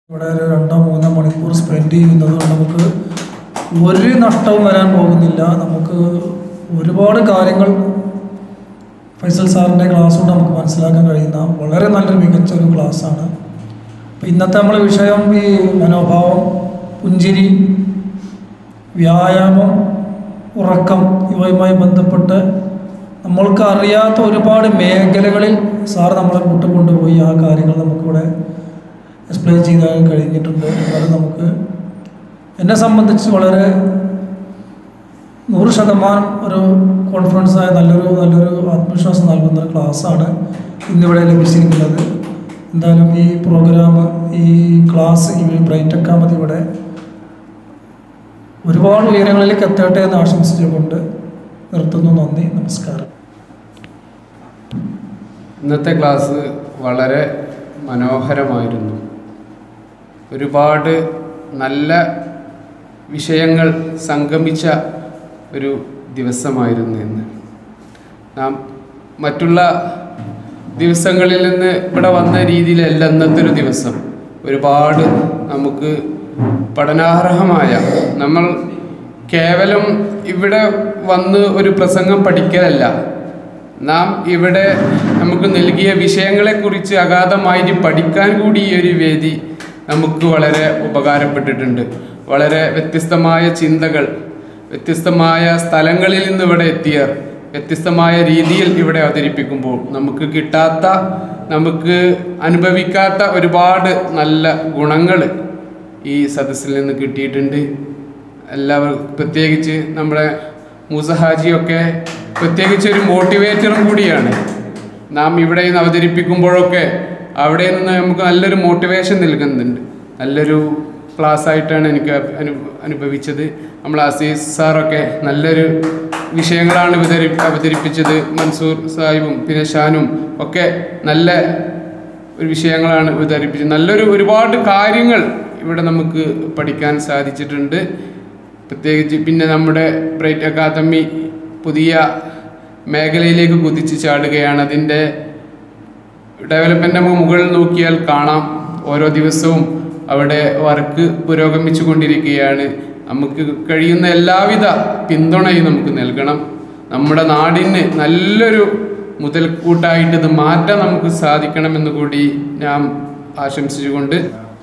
ഇവിടെ ഒരു രണ്ടോ മൂന്നോ മണിക്കൂർ സ്പെൻഡ് ചെയ്യുന്നത് കൊണ്ട് നമുക്ക് ഒരു നഷ്ടവും വരാൻ പോകുന്നില്ല നമുക്ക് ഒരുപാട് കാര്യങ്ങൾ ഫൈസൽ സാറിൻ്റെ ക്ലാസ് കൊണ്ട് നമുക്ക് മനസ്സിലാക്കാൻ കഴിയുന്ന വളരെ നല്ലൊരു മികച്ച ഒരു ക്ലാസ്സാണ് അപ്പോൾ ഇന്നത്തെ നമ്മളെ വിഷയം ഈ മനോഭാവം പുഞ്ചിരി വ്യായാമം ഉറക്കം ഇവയുമായി ബന്ധപ്പെട്ട് നമ്മൾക്ക് അറിയാത്ത ഒരുപാട് മേഖലകളിൽ സാർ നമ്മളെ കൂട്ടുകൊണ്ടുപോയി ആ കാര്യങ്ങൾ നമുക്കിവിടെ എക്സ്പ്ലെയിൻ ചെയ്യാൻ കഴിഞ്ഞിട്ടുണ്ട് അത് നമുക്ക് എന്നെ സംബന്ധിച്ച് വളരെ നൂറ് ശതമാനം ഒരു കോൺഫിഡൻസ് ആയ നല്ലൊരു നല്ലൊരു ആത്മവിശ്വാസം നൽകുന്ന ഒരു ക്ലാസ്സാണ് ഇന്നിവിടെ ലഭിച്ചിരിക്കുന്നത് എന്തായാലും ഈ പ്രോഗ്രാം ഈ ക്ലാസ് ഈ ബ്രൈറ്റ് അക്കാമതി ഇവിടെ ഒരുപാട് ഉയരങ്ങളിലേക്ക് എത്തട്ടെ എന്ന് ആശംസിച്ചുകൊണ്ട് നിർത്തുന്നു നന്ദി നമസ്കാരം ഇന്നത്തെ ക്ലാസ് വളരെ മനോഹരമായിരുന്നു ഒരുപാട് നല്ല വിഷയങ്ങൾ സംഗമിച്ച ഒരു ദിവസമായിരുന്നു ഇന്ന് നാം മറ്റുള്ള ദിവസങ്ങളിൽ നിന്ന് ഇവിടെ വന്ന രീതിയിലല്ല ഇന്നത്തെ ഒരു ദിവസം ഒരുപാട് നമുക്ക് പഠനാർഹമായ നമ്മൾ കേവലം ഇവിടെ വന്ന് ഒരു പ്രസംഗം പഠിക്കലല്ല നാം ഇവിടെ നമുക്ക് നൽകിയ വിഷയങ്ങളെക്കുറിച്ച് അഗാധമായിട്ട് പഠിക്കാൻ കൂടി ഈ ഒരു വേദി നമുക്ക് വളരെ ഉപകാരപ്പെട്ടിട്ടുണ്ട് വളരെ വ്യത്യസ്തമായ ചിന്തകൾ വ്യത്യസ്തമായ സ്ഥലങ്ങളിൽ നിന്ന് ഇവിടെ എത്തിയർ വ്യത്യസ്തമായ രീതിയിൽ ഇവിടെ അവതരിപ്പിക്കുമ്പോൾ നമുക്ക് കിട്ടാത്ത നമുക്ക് അനുഭവിക്കാത്ത ഒരുപാട് നല്ല ഗുണങ്ങൾ ഈ സദസ്സിൽ നിന്ന് കിട്ടിയിട്ടുണ്ട് എല്ലാവർക്കും പ്രത്യേകിച്ച് നമ്മുടെ മൂസഹാജിയൊക്കെ പ്രത്യേകിച്ച് ഒരു മോട്ടിവേറ്ററും കൂടിയാണ് നാം ഇവിടെ നിന്ന് അവതരിപ്പിക്കുമ്പോഴൊക്കെ അവിടെ നിന്ന് നമുക്ക് നല്ലൊരു മോട്ടിവേഷൻ നൽകുന്നുണ്ട് നല്ലൊരു ക്ലാസ് ആയിട്ടാണ് എനിക്ക് അനു അനുഭവിച്ചത് നമ്മൾ അസീസ് സാറൊക്കെ നല്ലൊരു വിഷയങ്ങളാണ് അവതരി അവതരിപ്പിച്ചത് മൻസൂർ സാഹിബും പിന്നെ ഷാനും ഒക്കെ നല്ല ഒരു വിഷയങ്ങളാണ് അവതരിപ്പിച്ചത് നല്ലൊരു ഒരുപാട് കാര്യങ്ങൾ ഇവിടെ നമുക്ക് പഠിക്കാൻ സാധിച്ചിട്ടുണ്ട് പ്രത്യേകിച്ച് പിന്നെ നമ്മുടെ ബ്രൈറ്റ് അക്കാദമി പുതിയ മേഖലയിലേക്ക് കുതിച്ച് ചാടുകയാണ് അതിൻ്റെ ഡെവലപ്മെൻ്റ് നമുക്ക് മുകളിൽ നോക്കിയാൽ കാണാം ഓരോ ദിവസവും അവിടെ വർക്ക് പുരോഗമിച്ചു കൊണ്ടിരിക്കുകയാണ് നമുക്ക് കഴിയുന്ന എല്ലാവിധ പിന്തുണയും നമുക്ക് നൽകണം നമ്മുടെ നാടിന് നല്ലൊരു മുതൽക്കൂട്ടായിട്ട് ഇത് മാറ്റാൻ നമുക്ക് സാധിക്കണമെന്ന് കൂടി ഞാൻ ആശംസിച്ചുകൊണ്ട്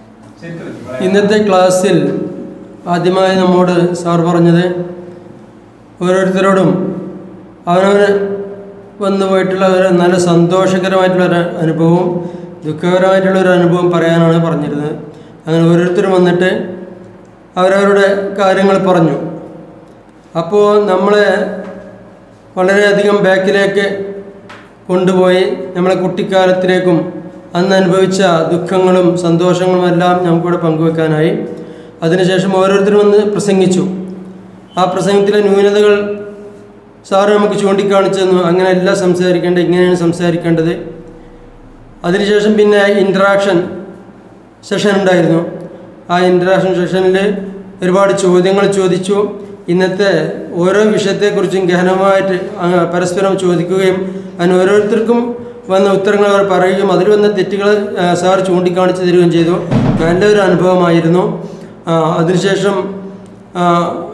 ഇന്നത്തെ ക്ലാസ്സിൽ ആദ്യമായി നമ്മോട് സാർ പറഞ്ഞത് ഓരോരുത്തരോടും അവനവന് വന്നു പോയിട്ടുള്ള ഒരു നല്ല സന്തോഷകരമായിട്ടുള്ള ഒരു അനുഭവവും ദുഃഖകരമായിട്ടുള്ള ഒരു അനുഭവം പറയാനാണ് പറഞ്ഞിരുന്നത് അങ്ങനെ ഓരോരുത്തരും വന്നിട്ട് അവരവരുടെ കാര്യങ്ങൾ പറഞ്ഞു അപ്പോൾ നമ്മളെ വളരെയധികം ബാക്കിലേക്ക് കൊണ്ടുപോയി നമ്മളെ കുട്ടിക്കാലത്തിലേക്കും അന്ന് അനുഭവിച്ച ദുഃഖങ്ങളും സന്തോഷങ്ങളും എല്ലാം നമുക്കിവിടെ പങ്കുവെക്കാനായി അതിനുശേഷം ഓരോരുത്തരും വന്ന് പ്രസംഗിച്ചു ആ പ്രസംഗത്തിലെ ന്യൂനതകൾ സാറ് നമുക്ക് ചൂണ്ടിക്കാണിച്ചു തന്നു അങ്ങനെയല്ല സംസാരിക്കേണ്ടത് ഇങ്ങനെയാണ് സംസാരിക്കേണ്ടത് അതിനുശേഷം പിന്നെ ഇൻട്രാക്ഷൻ സെഷൻ ഉണ്ടായിരുന്നു ആ ഇൻട്രാക്ഷൻ സെഷനിൽ ഒരുപാട് ചോദ്യങ്ങൾ ചോദിച്ചു ഇന്നത്തെ ഓരോ വിഷയത്തെക്കുറിച്ചും ഗഹനമായിട്ട് അങ്ങ് പരസ്പരം ചോദിക്കുകയും അതിന് ഓരോരുത്തർക്കും വന്ന ഉത്തരങ്ങൾ അവർ പറയുകയും അതിൽ വന്ന തെറ്റുകൾ ആ, സാർ ചൂണ്ടിക്കാണിച്ചു തരികയും ചെയ്തു നല്ലൊരു അനുഭവമായിരുന്നു ആ, അതിനുശേഷം ആ,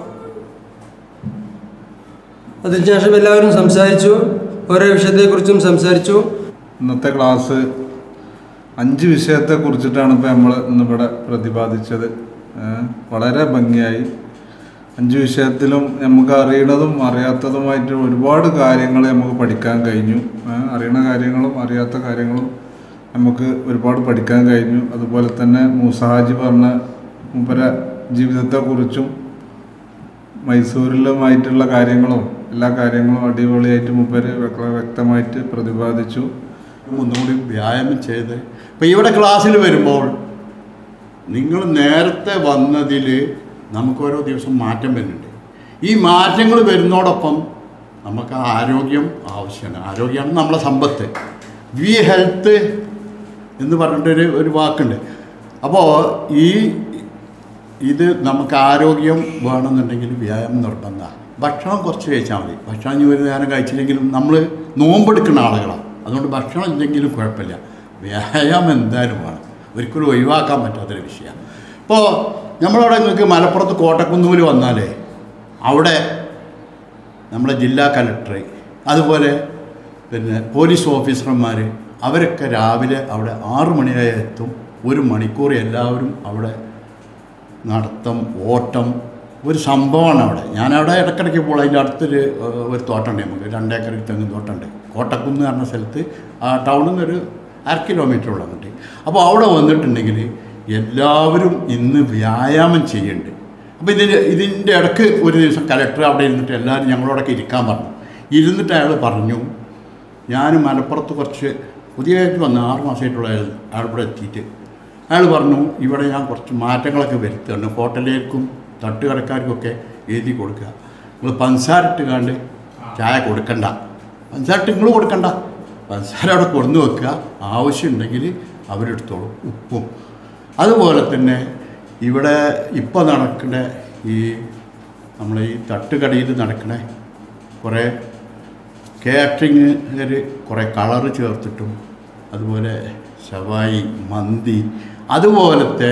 അതിനുശേഷം എല്ലാവരും സംസാരിച്ചു ഓരോ വിഷയത്തെക്കുറിച്ചും സംസാരിച്ചു ഇന്നത്തെ ക്ലാസ് അഞ്ച് വിഷയത്തെ കുറിച്ചിട്ടാണ് ഇപ്പോൾ നമ്മൾ ഇന്നിവിടെ പ്രതിപാദിച്ചത് ഏഹ് വളരെ ഭംഗിയായി അഞ്ച് വിഷയത്തിലും നമുക്ക് അറിയണതും അറിയാത്തതുമായിട്ട് ഒരുപാട് കാര്യങ്ങൾ നമുക്ക് പഠിക്കാൻ കഴിഞ്ഞു ഏഹ് അറിയണ കാര്യങ്ങളും അറിയാത്ത കാര്യങ്ങളും നമുക്ക് ഒരുപാട് പഠിക്കാൻ കഴിഞ്ഞു അതുപോലെ തന്നെ മൂസാഹാജി പറഞ്ഞ മൂപ്പര ജീവിതത്തെക്കുറിച്ചും മൈസൂരിലുമായിട്ടുള്ള കാര്യങ്ങളും എല്ലാ കാര്യങ്ങളും അടിപൊളിയായിട്ട് മൂപ്പര് വ്യക്ത- വ്യക്തമായിട്ട് പ്രതിപാദിച്ചു ഒന്നുകൂടി വ്യായാമം ചെയ്ത് ഇപ്പം ഇവിടെ ക്ലാസ്സിൽ വരുമ്പോൾ നിങ്ങൾ നേരത്തെ വന്നതിൽ നമുക്ക് ഓരോ ദിവസം മാറ്റം വരുന്നുണ്ട് ഈ മാറ്റങ്ങൾ വരുന്നതോടൊപ്പം നമുക്ക് ആരോഗ്യം ആവശ്യമാണ് ആരോഗ്യമാണ് നമ്മളെ സമ്പത്ത് വി ഹെൽത്ത് എന്ന് പറഞ്ഞിട്ടൊരു ഒരു വാക്കുണ്ട് അപ്പോൾ ഈ ഇത് നമുക്ക് ആരോഗ്യം വേണമെന്നുണ്ടെങ്കിൽ വ്യായാമം നിർബന്ധമാണ് ഭക്ഷണം കുറച്ച് കഴിച്ചാൽ മതി ഭക്ഷണം ഇനി ഒരു നേരം കഴിച്ചില്ലെങ്കിലും നമ്മൾ നോമ്പെടുക്കുന്ന ആളുകളാണ് അതുകൊണ്ട് ഭക്ഷണം ഇല്ലെങ്കിലും കുഴപ്പമില്ല വ്യായാമം എന്തായാലും വേണം ഒരിക്കലും ഒഴിവാക്കാൻ പറ്റാത്തൊരു വിഷയമാണ് ഇപ്പോൾ നമ്മളവിടെ നിങ്ങൾക്ക് മലപ്പുറത്ത് കോട്ടക്കുന്നുവിൽ വന്നാലേ അവിടെ നമ്മുടെ ജില്ലാ കലക്ടർ അതുപോലെ പിന്നെ പോലീസ് ഓഫീസർമാർ അവരൊക്കെ രാവിലെ അവിടെ ആറു മണിയായി എത്തും ഒരു മണിക്കൂർ എല്ലാവരും അവിടെ നടത്തം ഓട്ടം ഒരു സംഭവമാണ് അവിടെ ഞാനവിടെ ഇടയ്ക്കിടയ്ക്ക് പോകുമ്പോൾ അതിൻ്റെ അടുത്തൊരു ഏഹ്, ഒരു തോട്ടമുണ്ട് നമുക്ക് രണ്ടേക്കർ തെങ്ങ് തോട്ടമുണ്ട് കോട്ടക്കുന്ന് പറഞ്ഞ സ്ഥലത്ത് ആ ടൗണിൽ നിന്ന് ഒരു അര കിലോമീറ്റർ ഉള്ള അങ്ങോട്ട് അപ്പോൾ അവിടെ വന്നിട്ടുണ്ടെങ്കിൽ എല്ലാവരും ഇന്ന് വ്യായാമം ചെയ്യുന്നുണ്ട് അപ്പോൾ ഇതിന് ഇതിൻ്റെ ഇടയ്ക്ക് ഒരു ദിവസം കലക്ടർ അവിടെ ഇരുന്നിട്ട് എല്ലാവരും ഞങ്ങളോടൊക്കെ ഇരിക്കാൻ പറഞ്ഞു ഇരുന്നിട്ട് അയാൾ പറഞ്ഞു ഞാൻ മലപ്പുറത്ത് കുറച്ച് പുതിയതായിട്ട് വന്ന ആറ് മാസമായിട്ടുള്ള അയാൾ അയാൾ ഇവിടെ എത്തിയിട്ട് അയാൾ പറഞ്ഞു ഇവിടെ ഞാൻ കുറച്ച് മാറ്റങ്ങളൊക്കെ വരുത്തുന്നുണ്ട് ഹോട്ടലിലേക്കും തട്ടുകടക്കാർക്കൊക്കെ എഴുതി കൊടുക്കുക നിങ്ങൾ പഞ്ചസാര ഇട്ട് കാണ്ട് ചായ കൊടുക്കണ്ട പഞ്ചസാര ഇട്ട് നിങ്ങൾ കൊടുക്കണ്ട പഞ്ചസാര അവിടെ കൊണ്ടു വെക്കുക ആവശ്യമുണ്ടെങ്കിൽ അവരെടുത്തോളും ഉപ്പും അതുപോലെ തന്നെ ഇവിടെ ഇപ്പോൾ നടക്കുന്ന ഈ നമ്മളെ ഈ തട്ടുകടയിൽ നടക്കുന്ന കുറേ കാറ്ററിംഗുകാർ കുറേ കളറ് ചേർത്തിട്ടും അതുപോലെ ഷവായി മന്തി അതുപോലത്തെ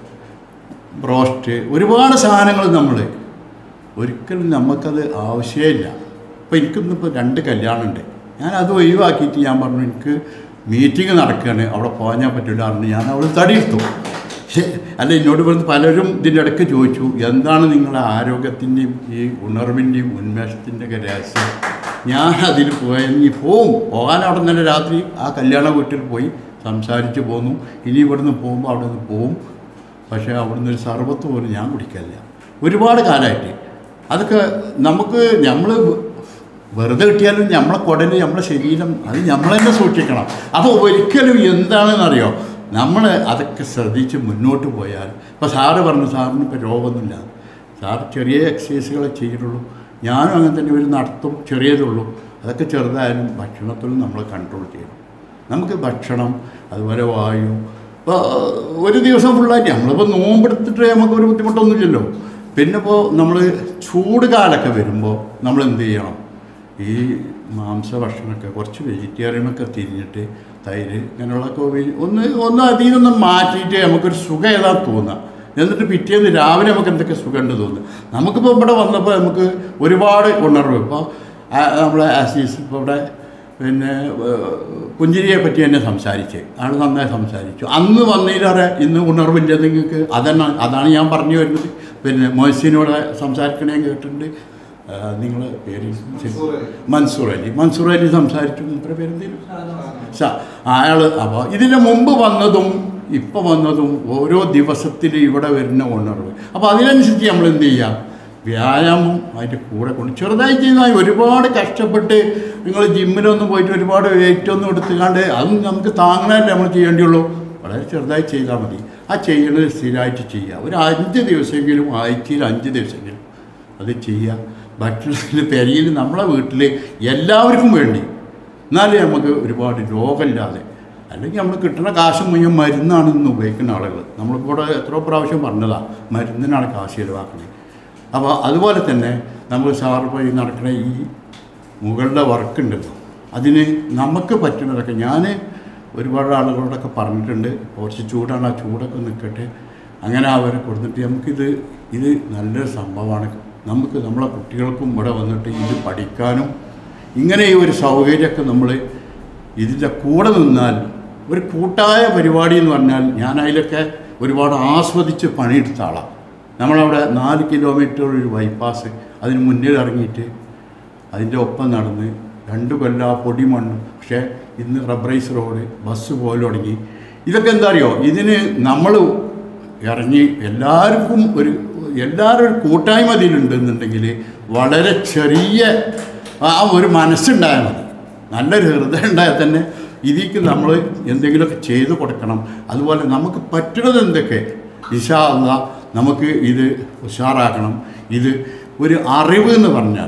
ബ്രോസ്റ്റ് ഒരുപാട് സാധനങ്ങൾ നമ്മൾ ഒരിക്കലും നമുക്കത് ആവശ്യമില്ല ഇപ്പോൾ എനിക്കിന്നിപ്പോൾ രണ്ട് കല്യാണമുണ്ട് ഞാൻ അത് ഒഴിവാക്കിയിട്ട് ഞാൻ പറഞ്ഞു എനിക്ക് മീറ്റിംഗ് നടക്കുകയാണ് അവിടെ പോകാൻ പറ്റില്ല പറഞ്ഞു ഞാൻ അവിടെ തടിയെടുത്തു പക്ഷേ അല്ല എന്നോട് ഇവിടുന്ന് പലരും ഇതിൻ്റെ ഇടയ്ക്ക് ചോദിച്ചു എന്താണ് നിങ്ങളുടെ ആരോഗ്യത്തിൻ്റെയും ഈ ഉണർവിൻ്റെയും ഉന്മേഷത്തിൻ്റെയൊക്കെ രഹസ്യം ഞാൻ അതിൽ പോയി പോവും പോകാൻ അവിടെ നിന്ന് രാത്രി ആ കല്യാണ വീട്ടിൽ പോയി സംസാരിച്ച് പോന്നു ഇനി ഇവിടുന്ന് പോകുമ്പോൾ അവിടെ നിന്ന് പോവും പക്ഷേ അവിടുന്ന് ഒരു സർബത്ത് പോലും ഞാൻ കുടിക്കില്ല ഒരുപാട് കാലമായിട്ട് അതൊക്കെ നമുക്ക് നമ്മൾ വെറുതെ കിട്ടിയാലും നമ്മളെ കുടല് നമ്മളെ ശരീരം അത് നമ്മൾ തന്നെ സൂക്ഷിക്കണം അപ്പോൾ ഒരിക്കലും എന്താണെന്നറിയോ നമ്മൾ അതൊക്കെ ശ്രദ്ധിച്ച് മുന്നോട്ട് പോയാൽ ഇപ്പോൾ സാറ് പറഞ്ഞു സാറിന് ഇപ്പോൾ രോഗമൊന്നുമില്ല സാർ ചെറിയ എക്സസൈസുകളെ ചെയ്യുള്ളൂ ഞാനും അങ്ങനെ തന്നെ ഒരു നടത്തും ചെറിയതുള്ളൂ അതൊക്കെ ചെറുതായാലും ഭക്ഷണത്തിലും നമ്മൾ കൺട്രോൾ ചെയ്യണം നമുക്ക് ഭക്ഷണം അതുപോലെ വായു ഇപ്പോൾ ഒരു ദിവസം ഫുള്ളായിട്ട് നമ്മളിപ്പോൾ നോമ്പെടുത്തിട്ട് നമുക്ക് ഒരു ബുദ്ധിമുട്ടൊന്നുമില്ലല്ലോ പിന്നെ ഇപ്പോൾ നമ്മൾ ചൂട് കാലമൊക്കെ വരുമ്പോൾ നമ്മൾ എന്ത് ചെയ്യണം ഈ മാംസ ഭക്ഷണമൊക്കെ കുറച്ച് വെജിറ്റേറിയനൊക്കെ തിരിഞ്ഞിട്ട് തൈര് ഇങ്ങനെയുള്ളതൊക്കെ ഉപയോഗി- ഒന്ന് ഒന്ന് അതിൽ നിന്നൊന്ന് മാറ്റിയിട്ട് നമുക്കൊരു സുഖം ഏതാ തോന്നുക എന്നിട്ട് പിറ്റേന്ന് രാവിലെ നമുക്ക് എന്തൊക്കെ സുഖമുണ്ട് തോന്നുന്നു നമുക്കിപ്പോൾ ഇവിടെ വന്നപ്പോൾ നമുക്ക് ഒരുപാട് ഉണർവ് ഇപ്പോൾ നമ്മളെ ആസീസ് ഇപ്പോൾ ഇവിടെ പിന്നെ ഏഹ്, പുഞ്ചിരിയെ പറ്റി തന്നെ സംസാരിച്ച് ആൾ നന്നായി സംസാരിച്ചു അന്ന് വന്നതിലേറെ ഇന്ന് ഉണർവില്ല നിങ്ങൾക്ക് അതന്നെ അതാണ് ഞാൻ പറഞ്ഞു വരുന്നത് പിന്നെ മൊഹസിനോട് സംസാരിക്കണേ കേട്ടിട്ടുണ്ട് നിങ്ങൾ പേര് മൻസൂർ അലി മൻസൂർ അലി സംസാരിച്ചു മൂപ്പരെ പേരെന്തേലും അയാൾ അപ്പോൾ ഇതിന് മുമ്പ് വന്നതും ഇപ്പോൾ വന്നതും ഓരോ ദിവസത്തിൽ ഇവിടെ വരുന്ന ഉണർവ് അപ്പോൾ അതിനനുസരിച്ച് നമ്മൾ എന്ത് ചെയ്യാം വ്യായാമം അതിൻ്റെ കൂടെ കൊണ്ട് ചെറുതായി ചെയ്താൽ ഒരുപാട് കഷ്ടപ്പെട്ട് നിങ്ങൾ ജിമ്മിലൊന്നും പോയിട്ട് ഒരുപാട് വെയിറ്റ് ഒന്നും എടുത്തുകാണ്ട് അതും നമുക്ക് താങ്ങാനല്ലേ നമ്മൾ ചെയ്യേണ്ടിയുള്ളൂ വളരെ ചെറുതായി ചെയ്താൽ മതി ആ ചെയ്യുന്നത് സ്ഥിരമായിട്ട് ചെയ്യുക ഒരു അഞ്ച് ദിവസമെങ്കിലും ആഴ്ചയിൽ അഞ്ച് ദിവസമെങ്കിലും അത് ചെയ്യുക ഭക്ഷണത്തിൻ്റെ പെരയിൽ നമ്മളെ വീട്ടിൽ എല്ലാവർക്കും വേണ്ടി എന്നാലേ നമുക്ക് ഒരുപാട് രോഗമില്ലാതെ അല്ലെങ്കിൽ നമ്മൾ കിട്ടുന്ന കാശ് മുഴുവൻ മരുന്നാണ് ഇന്ന് ഉപയോഗിക്കുന്ന ആളുകൾ നമ്മളിവിടെ എത്രയോ പ്രാവശ്യം പറഞ്ഞതാണ് മരുന്നിനാണ് കാശ് ചിലവാക്കുന്നത് അപ്പോൾ അതുപോലെ തന്നെ നമ്മൾ സാറ് പോയി നടക്കുന്ന ഈ മുകളുടെ വർക്ക് ഉണ്ടല്ലോ അതിന് നമുക്ക് പറ്റുന്നതൊക്കെ ഞാൻ ഒരുപാട് ആളുകളോടൊക്കെ പറഞ്ഞിട്ടുണ്ട് കുറച്ച് ചൂടാണ് ആ ചൂടൊക്കെ നിൽക്കട്ടെ അങ്ങനെ അവരെ കൊടുത്തിട്ട് നമുക്കിത് ഇത് നല്ലൊരു സംഭവമാണ് നമുക്ക് നമ്മളെ കുട്ടികൾക്കും ഇവിടെ വന്നിട്ട് ഇത് പഠിക്കാനും ഇങ്ങനെ ഈ ഒരു സൗകര്യമൊക്കെ നമ്മൾ ഇതിൻ്റെ കൂടെ നിന്നാൽ ഒരു കൂട്ടായ പരിപാടി എന്ന് പറഞ്ഞാൽ ഞാൻ അതിലൊക്കെ ഒരുപാട് ആസ്വദിച്ച് പണിയെടുത്ത ആളാണ് നമ്മളവിടെ നാല് കിലോമീറ്റർ ഒരു ബൈപ്പാസ് അതിന് മുന്നിൽ ഇറങ്ങിയിട്ട് അതിൻ്റെ ഒപ്പം നടന്ന് രണ്ട് കൊല്ലം ആ പൊടി മണ്ണ് പക്ഷേ ഇന്ന് റബ്ബറൈസ് റോഡ് ബസ് പോലെ തുടങ്ങി ഇതൊക്കെ എന്താ അറിയോ ഇതിന് നമ്മൾ ഇറങ്ങി എല്ലാവർക്കും ഒരു എല്ലാവരും ഒരു കൂട്ടായ്മ ഇതിലുണ്ടെന്നുണ്ടെങ്കിൽ വളരെ ചെറിയ ആ ഒരു മനസ്സുണ്ടായാൽ മതി നല്ലൊരു ഹൃദയം ഉണ്ടായാൽ തന്നെ ഇതിക്ക് നമ്മൾ എന്തെങ്കിലുമൊക്കെ ചെയ്തു കൊടുക്കണം അതുപോലെ നമുക്ക് പറ്റുന്നത് എന്തൊക്കെ ഇഷാ അള്ളാ നമുക്ക് ഇത് ഉഷാറാക്കണം ഇത് ഒരു അറിവ് എന്ന് പറഞ്ഞാൽ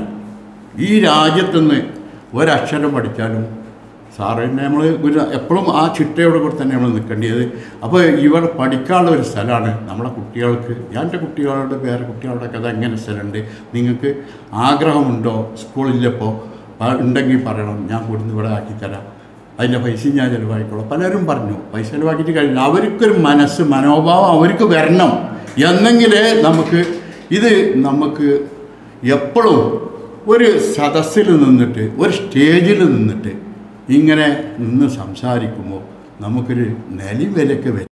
ഈ രാജ്യത്തുനിന്ന് ഒരക്ഷരം പഠിച്ചാലും സാറ് തന്നെ നമ്മൾ ഒരു എപ്പോഴും ആ ചിട്ടയോടെ കൂടെ തന്നെ നമ്മൾ നിൽക്കേണ്ടത് അപ്പോൾ ഇവിടെ പഠിക്കാനുള്ള ഒരു സ്ഥലമാണ് നമ്മളെ കുട്ടികൾക്ക് ഞാൻ എൻ്റെ കുട്ടികളുടെ വേറെ കുട്ടികളുടെ അത് എങ്ങനെ സ്ഥലമുണ്ട് നിങ്ങൾക്ക് ആഗ്രഹമുണ്ടോ സ്കൂളില്ലപ്പോൾ ഉണ്ടെങ്കിൽ പറയണം ഞാൻ കൊടുന്ന് ഇവിടെ ആക്കിത്തരാം അതിൻ്റെ പൈസയും ഞാൻ ചിലവാക്കിക്കോളാം പലരും പറഞ്ഞു പൈസ ചിലവാക്കിയിട്ട് കഴിഞ്ഞു അവർക്കൊരു മനസ്സ് മനോഭാവം അവർക്ക് വരണം എന്നെങ്കിലേ നമുക്ക് ഇത് നമുക്ക് എപ്പോഴും ഒരു സദസ്സിൽ നിന്നിട്ട് ഒരു സ്റ്റേജിൽ നിന്നിട്ട് ഇങ്ങനെ നിന്ന് സംസാരിക്കുമ്പോൾ നമുക്കൊരു നിലവിലൊക്കെ